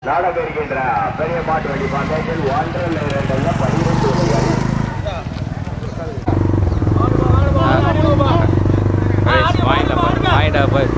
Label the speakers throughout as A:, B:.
A: நாடக இருக்கின்ற பெரிய மாட்டு வண்டி பந்தயத்தில் ஒன்றரை இரண்டுல பன்னிரெண்டு வண்டிகள்
B: வாங்கிட்டா வாங்கிட்டா போய்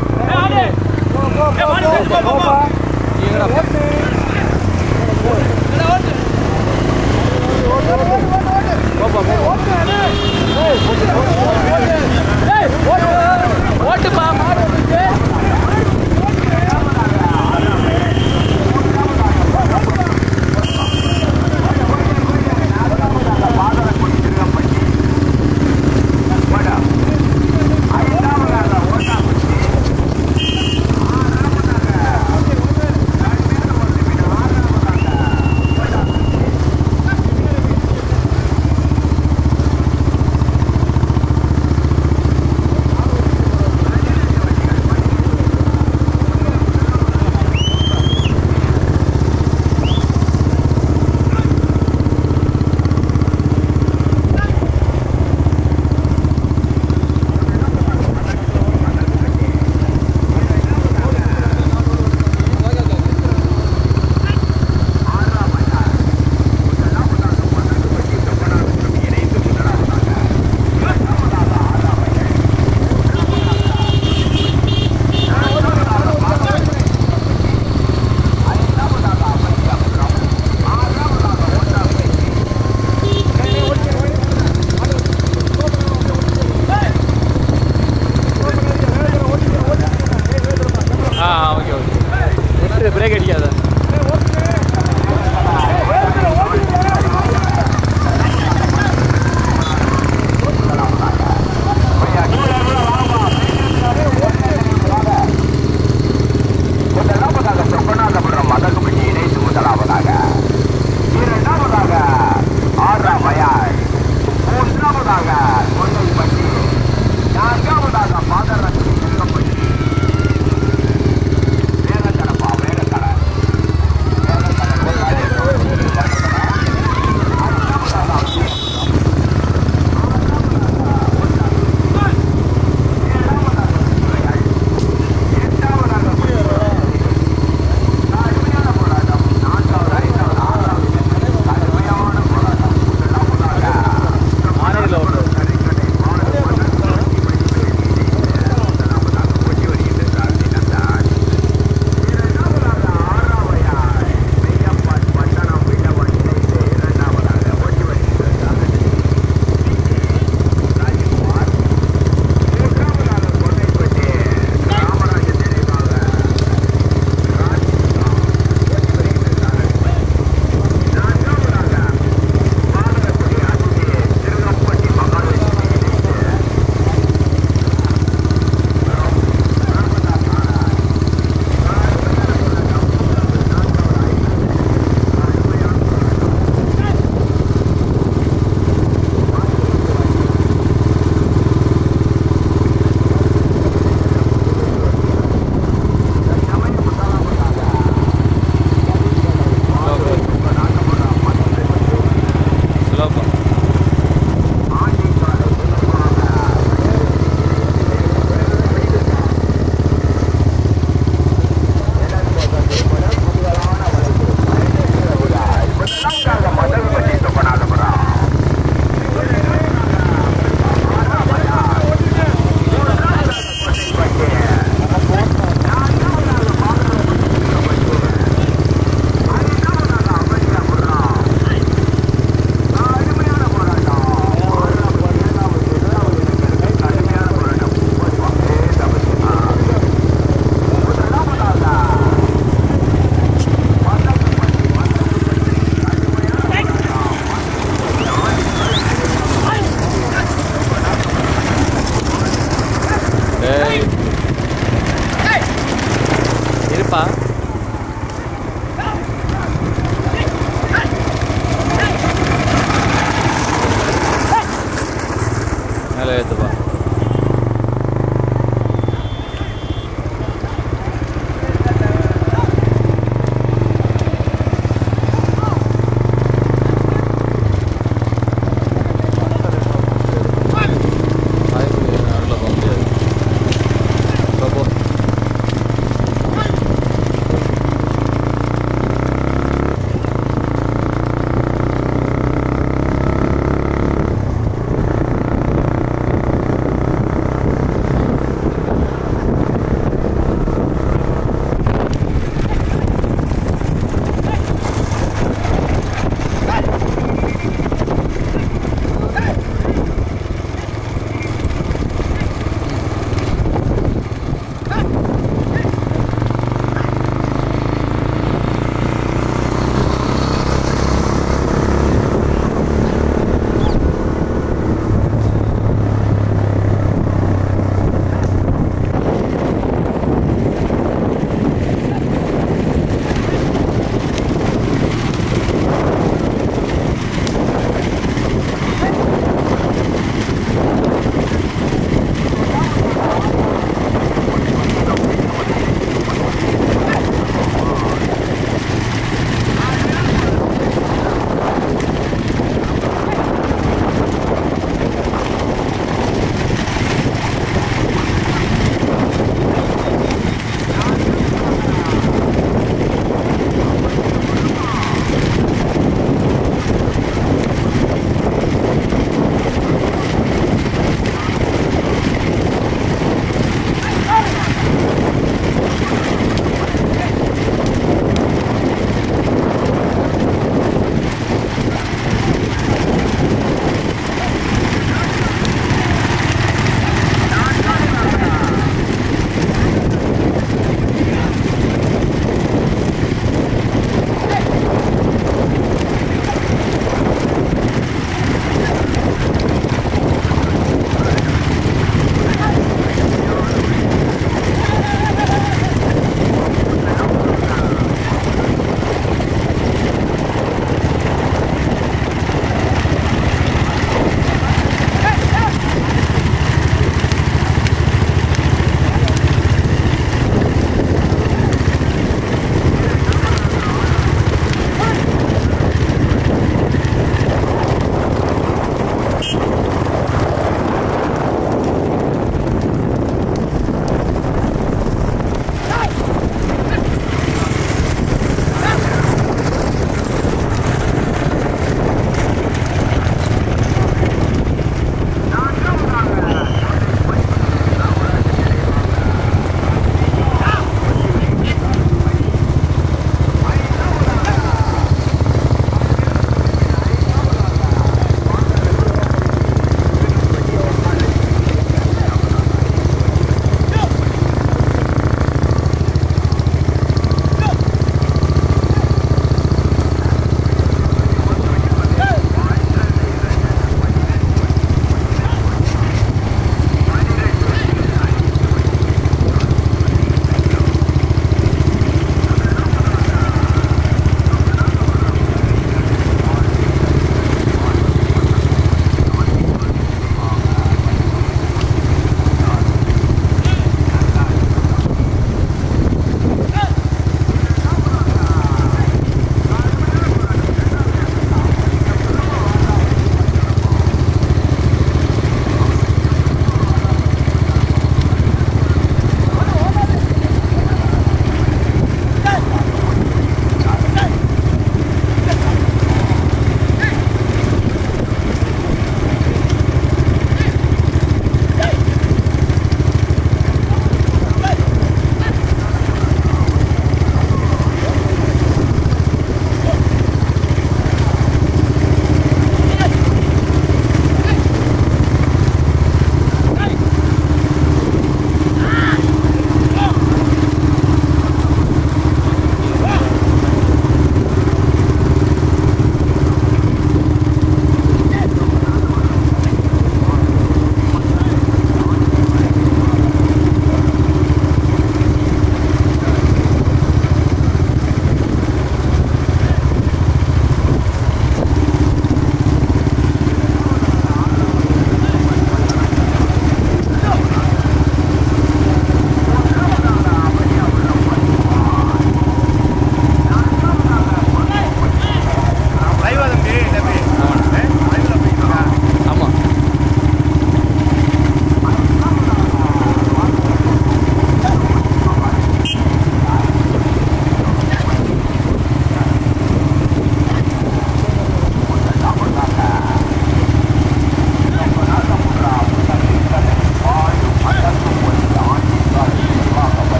B: ஆ ஓகே ஓகே பிரேக் அடிக்காத
A: முதலாவதாக சொப்பனாகபுரம் மதகுபதி இணைத்து முதலாவதாக இரண்டாவதாக ஆறாம் வயாள் மூன்றாவதாக கொண்டைப்பட்டி நான்காவதாக பாதரசி திருக்கப்பட்டி வேகத்தடப்பா வேகத்தட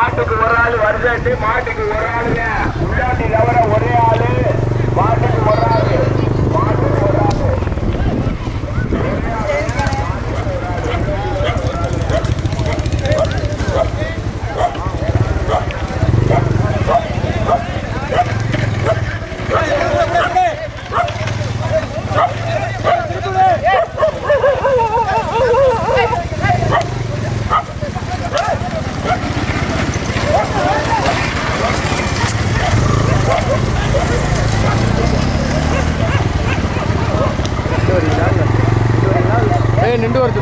A: மாட்டுக்கு ஒரு ஆள் வருஷத்து மாட்டுக்கு ஒரு ஆளுங்க உள்ளாட்டி தவிர ஒரே ஆளு மாட்டுக்கு ஒரு ஆளு மாட்டுக்கு ஒரு ஆளு
B: ஏய் நின்று வருது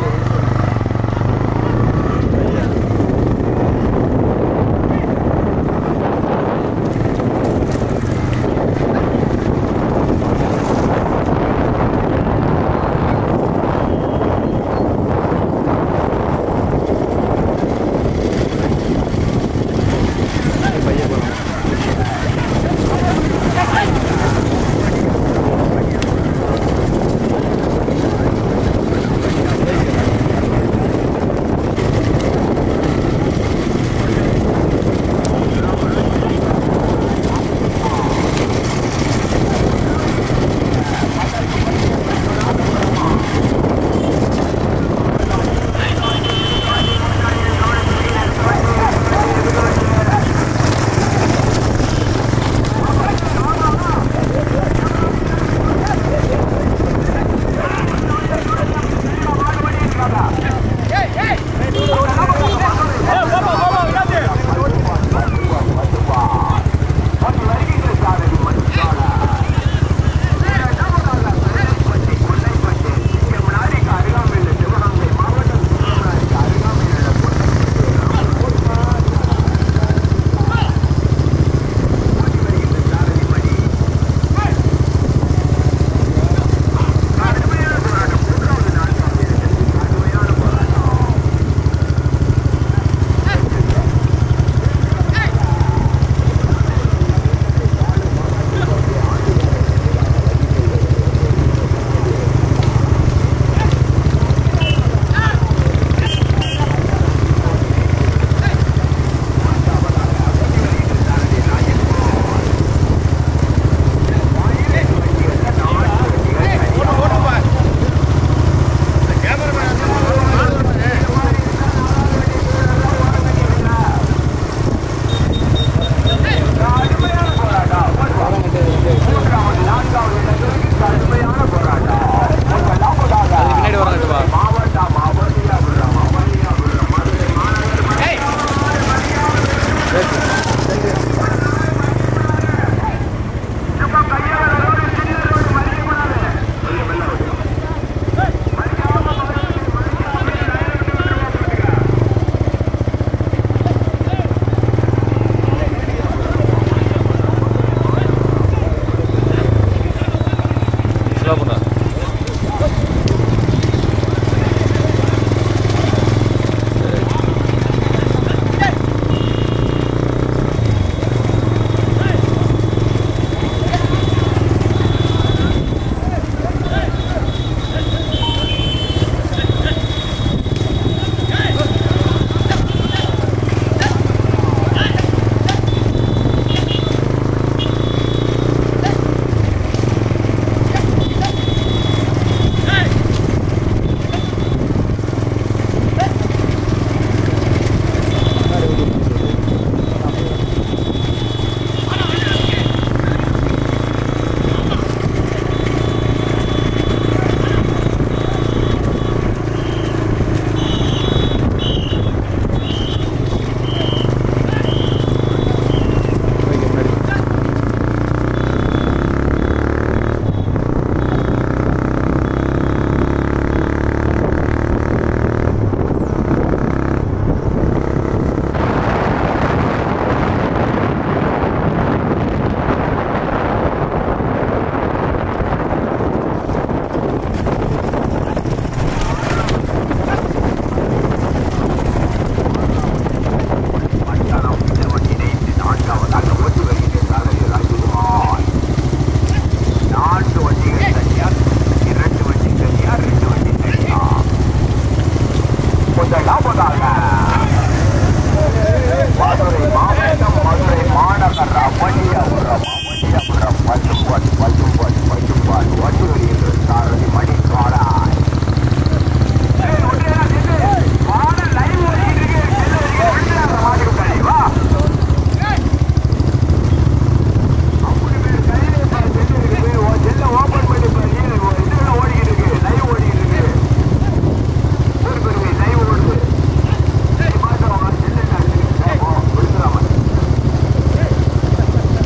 B: அதுக்கு பின்னாடி வரணுப்பா ஸ்லோ பண்ணு
A: முதலாவதாக மதுரை ரமணியா ரமணியா பசும்பாட் பசும்பாட் பசும்பாட் ஓட்டி வருகின்ற சாரதி மணி காடாய் ஓடிக்கிட்டு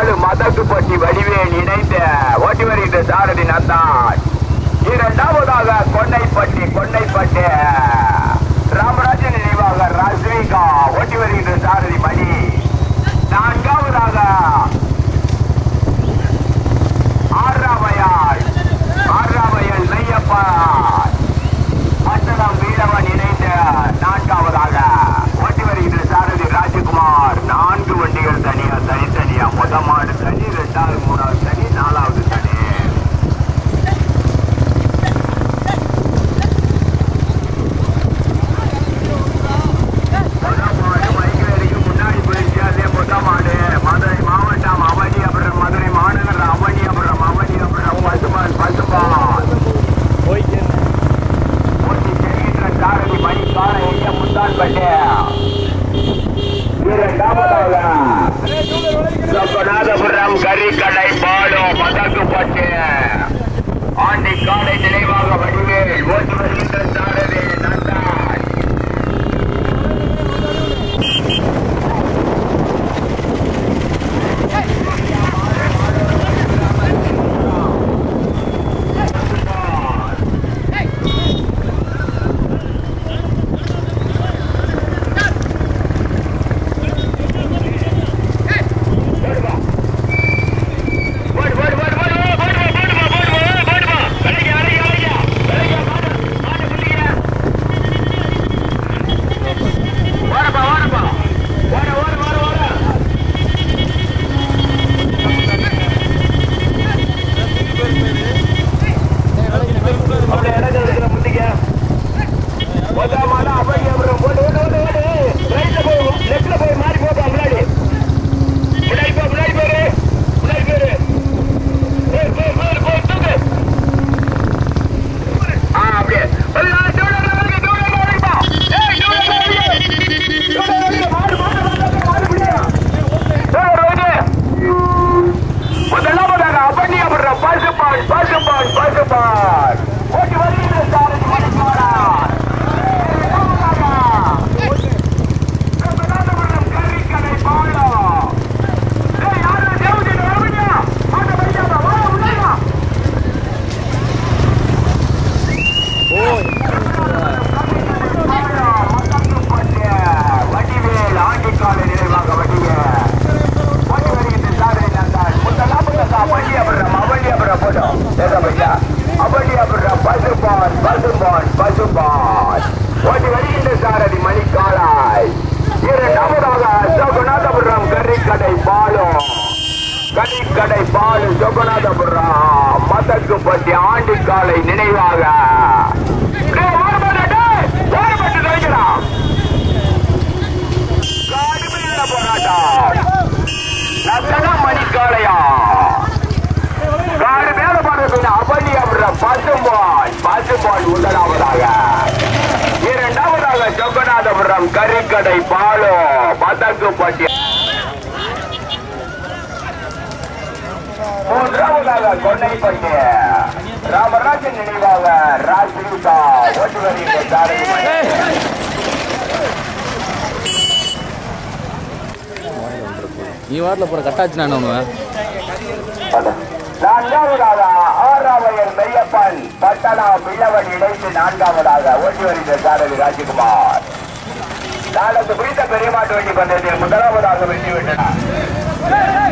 A: பாலு மதகுப்பட்டி வடிவேல் இணைந்த ஓட்டி வருகின்ற சாரதி நந்தான் இரண்டாவதாக கொன்னைப்பட்டி கொன்னைப்பட்டி ராமராஜன் நினைவாக ரஸ்விகா ஓட்டி வருகின்ற சாரதி மணி நான்காவதாக ஆறாமையாள் ஆறாமையல் மெய்யப்பா மற்றதாம் வீரவன் இணைந்த நான்காவதாக ஓட்டி வருகின்ற சாரதி ராஜகுமார் நான்கு வண்டிகள் தனியா தனித்தனியா முத மாடு தனி இரண்டாவது மூணாவது தனி நாலாவது தனி முத மாடு மைக்கு வரைக்கும் முன்னாடி போயிடுச்சு அதே முத மாடு மதுரை மாவட்டம் அவனி அப்புறம் மதுரை மாநகர் அவனி அப்புறம் அவனி அப்புறம் பசுமான் பசுமான் ஓட்டி செல்கின்ற சாரதி மணிக்கான எய்ய முந்தால் பட்டே இரண்டாவதாக சொப்பநாதபுரம் கறிக்கடை பாடும் மதகுப்பட்டு ஆண்டி காலை நினைவாக வடிவேல் ஓட்டு வருகின்ற சாரதி நந்தான் ஓடு, ஓடு, ஓடு, ஓடு, ஓடு, ஓடுமா, ஓடுமா, ஓடுமா, ஓடுமா. விலகி, விலகி, விலகி. விலகி, மாடு, மாடு பிடிங்க. ஓடுப்பா, ஓடுப்பா. ஓடு, ஓடு, ஓடு, ஓடு. அப்படியே இடது இருக்கிற முந்திக்க. மொத மாடு அப்படியே அப்புறம் ஓடு, ஓடு, ஓடு, ஓடு. ரைட்ல போய், லெஃப்ட்ல போய் மாறி போப்பா முன்னாடி முன்னாடி போ முன்னாடி போரு முன்னாடி போரு போய் போய் போய் போய் தூக்கு ஆ அப்படியே ஒரு நாள் டூலர் வரீங்க டூலர் வரீங்க ஏய் டூலர் வரீங்க டூலர் வரீங்க மாடு மாடு மாடு மாடு பிடியா டூலர் வரீங்க முதல்ல முதல்ல அப்படி அப்புறம் பசு பால் பசு பால் பசு பால் ஓட்டி வருகின்ற சாரதி மணிக்காரா கறிக்கடை பாலம் ஏய், யாரு தேவதை வரவீங்க? மாட்ட வைக்காம, வா, உள்ள வா. வடிவேல் ஆண்டிக்கால நினைவாக வடிவேல் ஓடி வருகின்ற சாதனை நந்தாள் முத்தலா முத்தலா வண்டி அப்புறம் அவண்டி அப்புறம் போட்டோம் ஏதோ பையா அவண்டி அப்புறம் பசுபான் பசுபான் பசுபான் ஓடி வருகின்ற சாரதி மணிக்காலாய் இரண்டாவதாக சகுநாதபுரம் கறிக்கடை பாலம் கறிக்கடை பாலு சொகுநாதபுரம் மதக்குப்பட்டி ஆண்டிக்காலை நினைவாக டேய், ஓரமாடா, டேய். ஓரமாட்டு வைக்கலாம் கடுமையான போராட்டம் நத்தனா மணிக்காலையா காடு மேல பாடுறது அபனி அப்புறம் பசும்பால் பசும்பால் முதலாவதாக இரண்டாவதாக சொக்கநாதபுரம் கறிக்கடை பாலோ பதக்குப்பட்டி மூன்றாவதாக கொன்னைப்பட்டி ராமராஜன் நினைவாக ராஜ்விகா ஓட்டு வருகின்ற சாரதி மணி.
B: நீ வாரில் போகிற கட்டாச்சு நான் ஒன்று
A: நான்காவதாக ஆறாவையர் மெய்யப்பன் பட்டணா பிள்ளவன் இணைத்து நான்காவதாக ஓட்டி வருகின்ற சாரதி ராஜகுமார் நாளுக்கு பிடித்த பெரிய மாட்டு வண்டி பந்தயத்தில் முதலாவதாக வெற்றி விட்டனர்